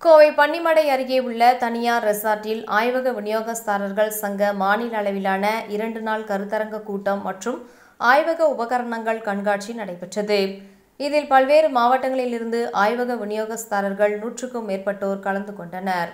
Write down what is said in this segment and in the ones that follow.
கோவை பன்னிமடை அருகே உள்ள தனியார் ரெசார்ட்டில் ஆய்வக விநியோகஸ்தாரர்கள் சங்க மாநில அளவிலான இரண்டு நாள் கருத்தரங்க கூட்டம் மற்றும் ஆய்வக உபகரணங்கள் கண்காட்சி நடைபெற்றது இதில் பல்வேறு மாவட்டங்களிலிருந்து ஆய்வக விநியோகஸ்தாரர்கள் நூற்றுக்கும் மேற்பட்டோர் கலந்து கொண்டனர்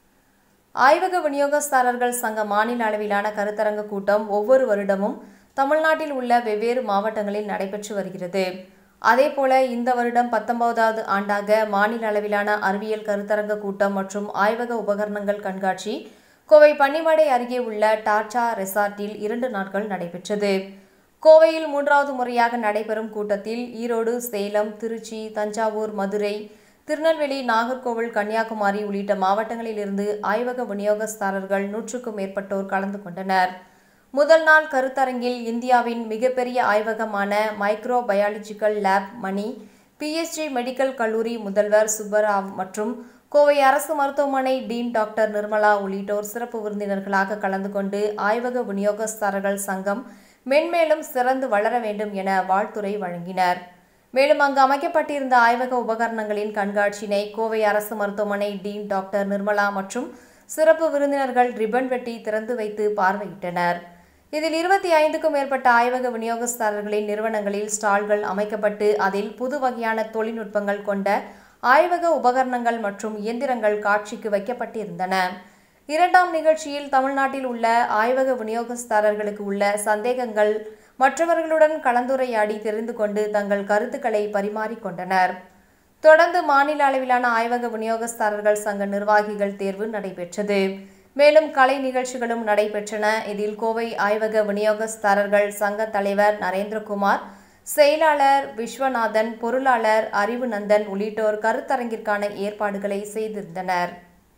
ஆய்வக விநியோகஸ்தாரர்கள் சங்க மாநில அளவிலான கருத்தரங்க கூட்டம் ஒவ்வொரு வருடமும் தமிழ்நாட்டில் உள்ள வெவ்வேறு மாவட்டங்களில் நடைபெற்று வருகிறது அதேபோல இந்த வருடம் பத்தொன்பதாவது ஆண்டாக மாநில அளவிலான அறிவியல் கருத்தரங்க கூட்டம் மற்றும் ஆய்வக உபகரணங்கள் கண்காட்சி கோவை பன்னிமடை அருகே உள்ள டார்ச்சா ரெசார்ட்டில் இரண்டு நாட்கள் நடைபெற்றது கோவையில் மூன்றாவது முறையாக நடைபெறும் கூட்டத்தில் ஈரோடு சேலம் திருச்சி தஞ்சாவூர் மதுரை திருநெல்வேலி நாகர்கோவில் கன்னியாகுமரி உள்ளிட்ட மாவட்டங்களில் இருந்து ஆய்வக விநியோகஸ்தாரர்கள் நூற்றுக்கும் மேற்பட்டோர் கலந்து கொண்டனர் முதல் நாள் கருத்தரங்கில் இந்தியாவின் மிகப்பெரிய ஆய்வகமான மைக்ரோ பயாலஜிக்கல் லேப் மணி பிஎஸ்ஜி மெடிக்கல் கல்லூரி முதல்வர் சுப்பராவ் மற்றும் கோவை அரசு மருத்துவமனை டீன் டாக்டர் நிர்மலா உள்ளிட்டோர் சிறப்பு விருந்தினர்களாக கலந்து கொண்டு ஆய்வக விநியோகஸ்தாரர்கள் சங்கம் மென்மேலும் சிறந்து வளர வேண்டும் என வாழ்த்துரை வழங்கினர் மேலும் அங்கு அமைக்கப்பட்டிருந்த ஆய்வக உபகரணங்களின் கண்காட்சியினை கோவை அரசு மருத்துவமனை டீன் டாக்டர் நிர்மலா மற்றும் சிறப்பு விருந்தினர்கள் ரிப்பன் வெட்டி திறந்து வைத்து பார்வையிட்டனர் இதில் இருபத்தி ஐந்துக்கும் மேற்பட்ட ஆய்வக விநியோகஸ்தாரர்களின் நிறுவனங்களில் ஸ்டால்கள் அமைக்கப்பட்டு அதில் புது வகையான தொழில்நுட்பங்கள் கொண்ட ஆய்வக உபகரணங்கள் மற்றும் இயந்திரங்கள் காட்சிக்கு வைக்கப்பட்டிருந்தன இரண்டாம் நிகழ்ச்சியில் தமிழ்நாட்டில் உள்ள ஆய்வக விநியோகஸ்தாரர்களுக்கு உள்ள சந்தேகங்கள் மற்றவர்களுடன் கலந்துரையாடி தெரிந்து கொண்டு தங்கள் கருத்துக்களை பரிமாறிக்கொண்டனர் தொடர்ந்து மாநில அளவிலான ஆய்வக விநியோகஸ்தாரர்கள் சங்க நிர்வாகிகள் தேர்வு நடைபெற்றது மேலும் கலை நிகழ்ச்சிகளும் நடைபெற்றன இதில் கோவை ஆய்வக விநியோகஸ்தாரர்கள் சங்க தலைவர் நரேந்திரகுமார் செயலாளர் விஸ்வநாதன் பொருளாளர் அறிவுநந்தன் உள்ளிட்டோர் கருத்தரங்கிற்கான ஏற்பாடுகளை செய்திருந்தனர்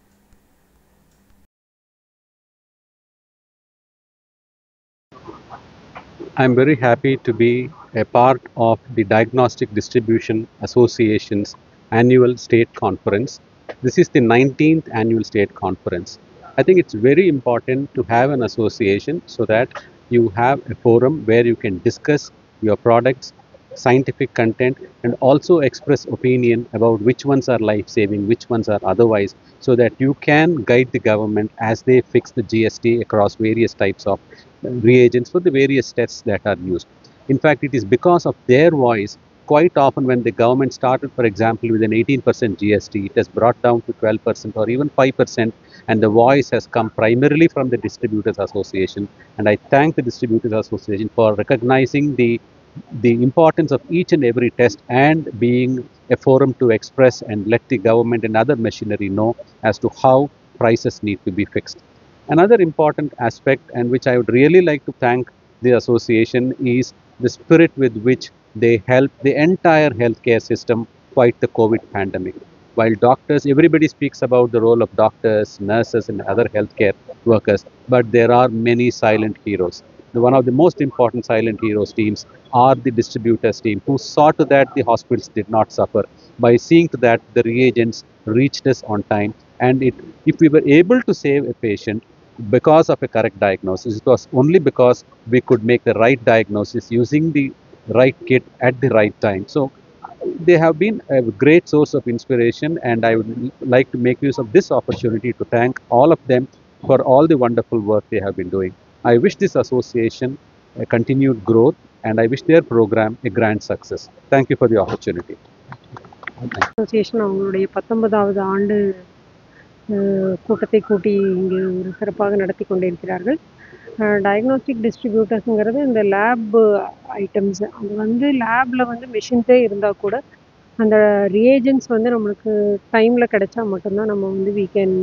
I'm very happy to be a part of the Diagnostic Distribution Association's annual state conference. This is the 19th annual state conference. I think it's very important to have an association so that you have a forum where you can discuss your products, scientific content, and also express opinion about which ones are life saving, which ones are otherwise, so that you can guide the government as they fix the GST across various types of uh, reagents for the various tests that are used. In fact, it is because of their voice. Quite often, when the government started, for example, with an 18% GST, it has brought down to 12% or even 5%, and the voice has come primarily from the Distributors Association. And I thank the Distributors Association for recognizing the the importance of each and every test and being a forum to express and let the government and other machinery know as to how prices need to be fixed. Another important aspect, and which I would really like to thank the association, is the spirit with which they help the entire healthcare system fight the COVID pandemic. While doctors, everybody speaks about the role of doctors, nurses, and other healthcare workers, but there are many silent heroes. One of the most important silent heroes teams are the distributors team who saw to that the hospitals did not suffer by seeing to that the reagents reached us on time and it if we were able to save a patient because of a correct diagnosis it was only because we could make the right diagnosis using the right kit at the right time so they have been a great source of inspiration and i would like to make use of this opportunity to thank all of them for all the wonderful work they have been doing i wish this association a continued growth and i wish their program a grand success thank you for the opportunity association அவங்களுடைய பத்தொன்பதாவது ஆண்டு அஹ், கூட்டத்தை கூட்டி இங்கு ஒரு சிறப்பாக நடத்தி கொண்டிருக்கிறார்கள் டயக்னோஸ்டிக் டிஸ்ட்ரிபியூட்டர்ஸுங்கிறது இந்த லேப் ஐட்டம்ஸ் அது வந்து லேபில் வந்து மிஷின்ஸே இருந்தால் கூட அந்த ரியேஜன்ஸ் வந்து நம்மளுக்கு டைமில் கிடைச்சா மட்டும்தான் நம்ம வந்து we can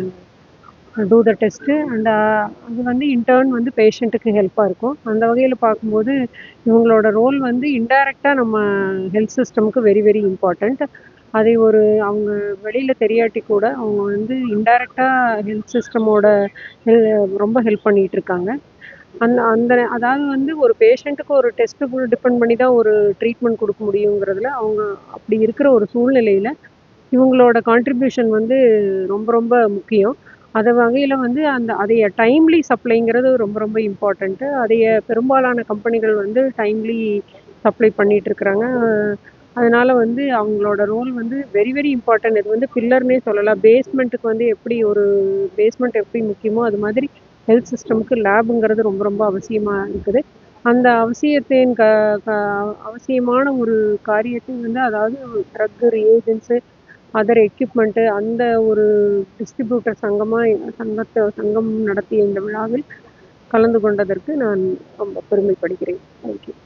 do the test and அது வந்து இன்டர்ன் வந்து பேஷண்ட்டுக்கு ஹெல்ப்பாக இருக்கும் அந்த வகையில் பார்க்கும்போது இவங்களோட ரோல் வந்து இன்டைரக்டாக நம்ம ஹெல்த் சிஸ்டமுக்கு வெரி வெரி இம்பார்ட்டண்ட் அதை ஒரு அவங்க வெளியில் தெரியாட்டி கூட அவங்க வந்து இன்டைரக்டாக ஹெல்த் சிஸ்டமோட ஹெல் ரொம்ப ஹெல்ப் பண்ணிகிட்டு இருக்காங்க அந்த அந்த அதாவது வந்து ஒரு பேஷண்ட்டுக்கு ஒரு டெஸ்ட்டு டிபெண்ட் பண்ணி தான் ஒரு ட்ரீட்மெண்ட் கொடுக்க முடியுங்கிறதுல அவங்க அப்படி இருக்கிற ஒரு சூழ்நிலையில் இவங்களோட கான்ட்ரிபியூஷன் வந்து ரொம்ப ரொம்ப முக்கியம் அதை வகையில் வந்து அந்த அதைய டைம்லி சப்ளைங்கிறது ரொம்ப ரொம்ப இம்பார்ட்டண்ட்டு அதைய பெரும்பாலான கம்பெனிகள் வந்து டைம்லி சப்ளை பண்ணிட்டு இருக்கிறாங்க அதனால வந்து அவங்களோட ரோல் வந்து வெரி வெரி இம்பார்ட்டன்ட் இது வந்து பில்லர்னே சொல்லலாம் பேஸ்மெண்ட்டுக்கு வந்து எப்படி ஒரு பேஸ்மெண்ட் எப்படி முக்கியமோ அது மாதிரி ஹெல்த் சிஸ்டமுக்கு லேபுங்கிறது ரொம்ப ரொம்ப அவசியமாக இருக்குது அந்த அவசியத்தின் க க அவசியமான ஒரு காரியத்தை வந்து அதாவது ட்ரக் ரியேஜென்ட்ஸு அதர் எக்யூப்மெண்ட்டு அந்த ஒரு டிஸ்ட்ரிபியூட்டர் சங்கமாக சங்கத்தை சங்கம் நடத்திய இந்த விழாவில் கலந்து கொண்டதற்கு நான் ரொம்ப பெருமைப்படுகிறேன் தேங்க்யூ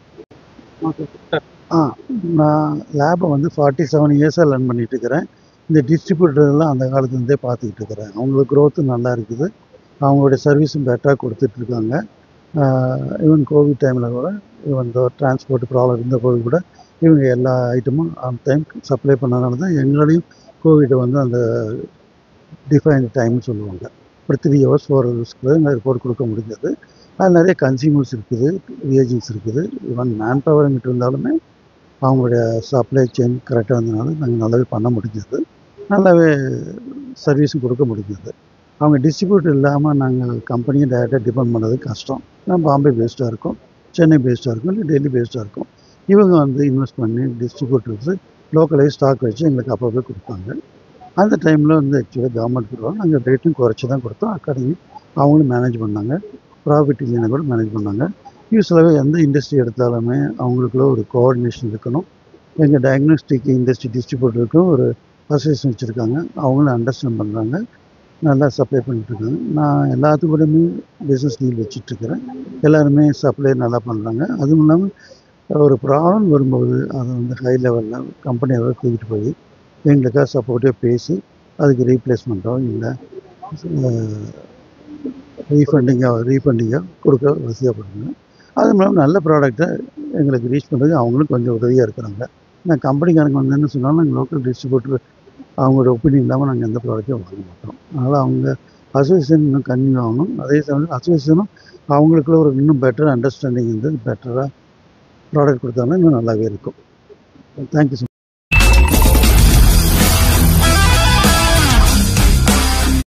ஆ நான் லேபை வந்து ஃபார்ட்டி செவன் இயர்ஸாக ரன் பண்ணிட்டு இருக்கிறேன் இந்த டிஸ்ட்ரிபியூட்டர்லாம் அந்த காலத்துலேருந்தே பார்த்துக்கிட்டு இருக்கிறேன் அவங்களுக்கு growth நல்லா இருக்குது அவங்களுடைய சர்வீஸும் பெட்டராக கொடுத்துட்ருக்காங்க ஈவன் கோவிட் டைமில் கூட ஈவன் டிரான்ஸ்போர்ட் ப்ராப்ளம் இருந்தபோது கூட இவங்க எல்லா ஐட்டமும் ஆன் டைம் சப்ளை பண்ணனால தான் எங்களாலையும் கோவிட் வந்து அந்த டிஃபைன் டைம்னு சொல்லுவாங்க ஒரு த்ரீ ஹவர்ஸ் ஃபோர் ஹவர்ஸ்க்கு எங்கள் ரிப்போர்ட் கொடுக்க முடிஞ்சது அது நிறைய கன்சியூமர்ஸ் இருக்குது ரியேஜன்ஸ் இருக்குது ஈவன் மேன் பவர் எங்கிட்ட இருந்தாலுமே அவங்களுடைய சப்ளை செயின் கரெக்டாக இருந்தனால நாங்கள் நல்லாவே பண்ண முடிஞ்சது நல்லாவே சர்வீஸும் கொடுக்க முடிஞ்சது அவங்க டிஸ்ட்ரிபியூட்டர் இல்லாமல் நாங்கள் கம்பெனியை டைரெக்டாக டிபெண்ட் பண்ணது கஷ்டம் நான் பாம்பே பேஸ்டாக இருக்கோம் சென்னை பேஸ்டாக இருக்கும் இல்லை டெல்லி பேஸ்டாக இருக்கும் இவங்க வந்து இன்வெஸ்ட் பண்ணி டிஸ்ட்ரிபியூட்டர்ஸ் லோக்கலைஸ் ஸ்டாக் வச்சு எங்களுக்கு அப்பப்போ கொடுப்பாங்க அந்த டைமில் வந்து ஆக்சுவலாக கவர்மெண்ட் கொடுப்பாங்க நாங்கள் ரேட்டும் குறைச்சி தான் கொடுத்தோம் அக்காடமி அவங்களும் மேனேஜ் பண்ணாங்க ப்ராஃபிட் இல்லைன்னா கூட மேனேஜ் பண்ணாங்க யூஸ்வலாகவே எந்த இண்டஸ்ட்ரி எடுத்தாலுமே அவங்களுக்குள்ள ஒரு கோஆர்டினேஷன் இருக்கணும் எங்கள் டயக்னோஸ்டிக் இண்டஸ்ட்ரி டிஸ்ட்ரிபியூட்டருக்கும் ஒரு அசோசியேஷன் வச்சுருக்காங்க அவங்களும் அண்டர்ஸ்டாண்ட் பண்ணுறாங்க நல்லா சப்ளை பண்ணிட்டுருக்காங்க நான் எல்லாத்துக்கூடயுமே பிஸ்னஸ் டீல் வச்சிட்ருக்கிறேன் எல்லாருமே சப்ளை நல்லா பண்ணுறாங்க அதுவும் இல்லாமல் ஒரு ப்ராப்ளம் வரும்போது அதை வந்து ஹை லெவலில் கம்பெனி லெவலில் தூக்கிட்டு போய் எங்களுக்காக சப்போர்ட்டிவாக பேசி அதுக்கு ரீப்ளேஸ்மெண்ட்டோ இல்லை ரீஃபண்டிங்காக ரீஃபண்டிங்காக கொடுக்க வசதியாக பண்ணுங்க அது இல்லாமல் நல்ல ப்ராடக்ட்டை எங்களுக்கு ரீச் பண்ணுறதுக்கு அவங்களும் கொஞ்சம் உதவியாக இருக்கிறாங்க நான் கம்பெனிக்காரங்க வந்து என்ன சொன்னாலும் நாங்கள் லோக்கல் டிஸ்ட்ரிபியூட்டர் அவங்களோட ஒப்பீனியன் இல்லாமல் நாங்கள் எந்த ப்ராடக்ட்டும் வாங்க மாட்டோம் அதனால் அவங்க அசோசியேஷன் இன்னும் கன்வியூ ஆகணும் அதே சமயம் அசோசியேஷனும் அவங்களுக்குள்ள ஒரு இன்னும் பெட்டர் அண்டர்ஸ்டாண்டிங் இருந்து பெட்டராக ப்ராடக்ட் கொடுத்தாங்கன்னா இன்னும் நல்லாவே இருக்கும் தேங்க்யூ ஸோ